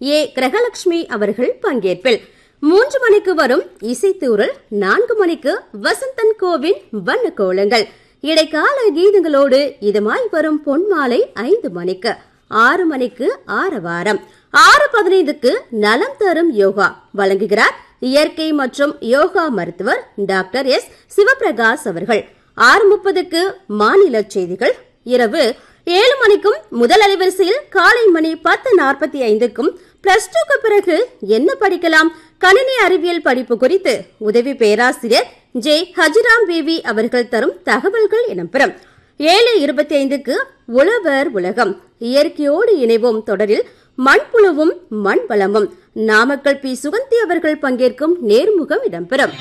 ஏ கிரகலட்சுமி அவர்கள் பங்கேற்பில் மூன்று மணிக்கு வரும் இசைத்தூரல் நான்கு மணிக்கு வசந்தன் கோவின் வண்ண கோலங்கள் இடைக்கால கீதங்களோடு இதமாய் வரும் பொன்மாலை ஐந்து மணிக்கு ஆறு மணிக்கு ஆரவாரம் ஆறு பதினைந்துக்கு நலம் தரும் யோகா வழங்குகிறார் இயற்கை மற்றும் யோகா மருத்துவர் டாக்டர் எஸ் சிவபிரகாஷ் அவர்கள் ஆறு முப்பதுக்கு மாநில செய்திகள் இரவு ஏழு மணிக்கும் முதல் அலைவரிசையில் காலை மணி பத்து நாற்பத்தி ஐந்துக்கும் பிளஸ் டூக்கு பிறகு என்ன படிக்கலாம் கணினி அறிவியல் படிப்பு குறித்து உதவி பேராசிரியர் ஜே ஹஜிராம் பேபி அவர்கள் தரும் தகவல்கள் இடம்பெறும் ஏழு இருபத்தி ஐந்துக்கு உழவர் உலகம் இயற்கையோடு இணைவோம் தொடரில் மண்புழுவும் மண் வளமும் நாமக்கல் பி சுகந்தி அவர்கள் பங்கேற்கும் நேர்முகம் இடம்பெறும்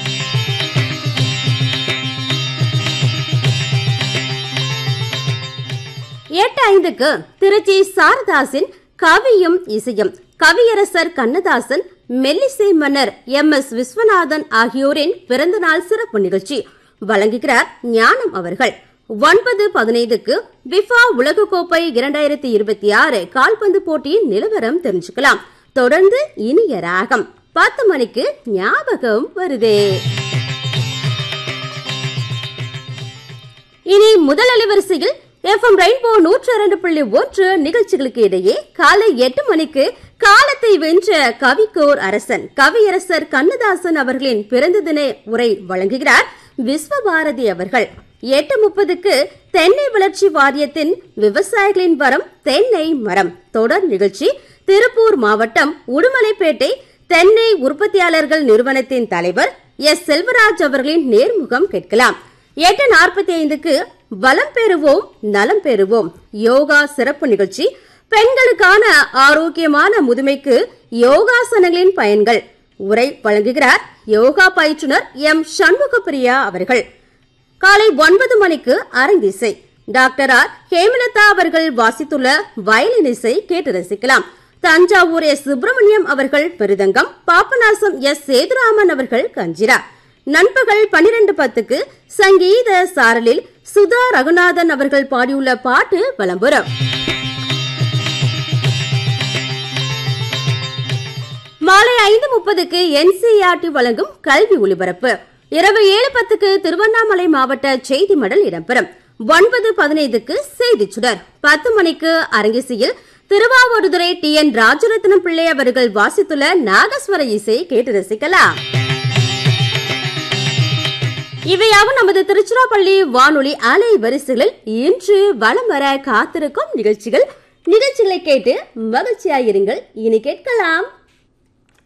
எட்டு ஐந்துக்கு திருச்சி சாரதாசின் கவியும் இசையும் கவியரசர் கண்ணதாசன் மெல்லிசை மன்னர் எம் எஸ் விஸ்வநாதன் ஆகியோரின் பிறந்தநாள் சிறப்பு நிகழ்ச்சி வழங்குகிறார் ஞானம் அவர்கள் ஒன்பது பதினைந்துக்கு விஃபா உலகக்கோப்பை இரண்டாயிரத்தி இருபத்தி ஆறு கால்பந்து போட்டியின் நிலவரம் தெரிஞ்சுக்கலாம் தொடர்ந்து இனிய ராகம் பத்து மணிக்கு ஞாபகம் வருதே இனி முதல் அலைவரிசையில் எஃப்எம் ரெயின்போ நூற்று இரண்டு புள்ளி ஒன்று நிகழ்ச்சிகளுக்கு இடையே காலை எட்டு மணிக்கு காலத்தை வென்ற கவிக்கோர் அரசன் கவியரசர் கண்ணதாசன் அவர்களின் பிறந்த தின உரை வழங்குகிறார் விஸ்வபாரதி அவர்கள் எட்டு முப்பதுக்கு தென்னை வளர்ச்சி வாரியத்தின் விவசாயிகளின் வரம் தென்னை மரம் தொடர் நிகழ்ச்சி திருப்பூர் மாவட்டம் உடுமலைப்பேட்டை தென்னை உற்பத்தியாளர்கள் நிறுவனத்தின் தலைவர் எஸ் செல்வராஜ் அவர்களின் நேர்முகம் கேட்கலாம் எட்டு நாற்பத்தி ஐந்துக்கு வளம் பெறுவோம் நலம் பெறுவோம் யோகா சிறப்பு நிகழ்ச்சி பெண்களுக்கான ஆரோக்கியமான முதுமைக்கு யோகாசனங்களின் பயன்கள் உரை வழங்குகிறார் யோகா பயிற்றுனர் எம் சண்முகப்பிரியா அவர்கள் காலை ஒன்பது மணிக்கு அரங்கிசை டாக்டர் ஆர் ஹேமலதா அவர்கள் வாசித்துள்ள வயலின் இசை கேட்டு ரசிக்கலாம் தஞ்சாவூர் எஸ் சுப்பிரமணியம் அவர்கள் மிருதங்கம் பாபநாசம் எஸ் சேதுராமன் அவர்கள் கஞ்சிரா நண்பகல் பனிரெண்டு பத்துக்கு சங்கீத சாரலில் சுதா ரகுநாதன் அவர்கள் பாடியுள்ள பாட்டு வலம்புறம் மாலை ஐந்து முப்பதுக்கு என்சிஆர்டி வழங்கும் கல்வி ஒலிபரப்பு இரவு ஏழு பத்துக்கு திருவண்ணாமலை மாவட்ட செய்தி மடல் இடம்பெறும் ஒன்பது பதினைந்துக்கு செய்தி சுடர் பத்து மணிக்கு அரங்கிசையில் திருவாவூர்துறை டி என் ராஜரத்னம் பிள்ளை அவர்கள் வாசித்துள்ள நாகஸ்வர இசை கேட்டு ரசிக்கலாம் இவையாவும் நமது திருச்சிராப்பள்ளி வானொலி அலை வரிசைகளில் இன்று வலம் வர காத்திருக்கும் நிகழ்ச்சிகள் நிகழ்ச்சிகளை கேட்டு மகிழ்ச்சியாயிருங்கள் இனி கேட்கலாம்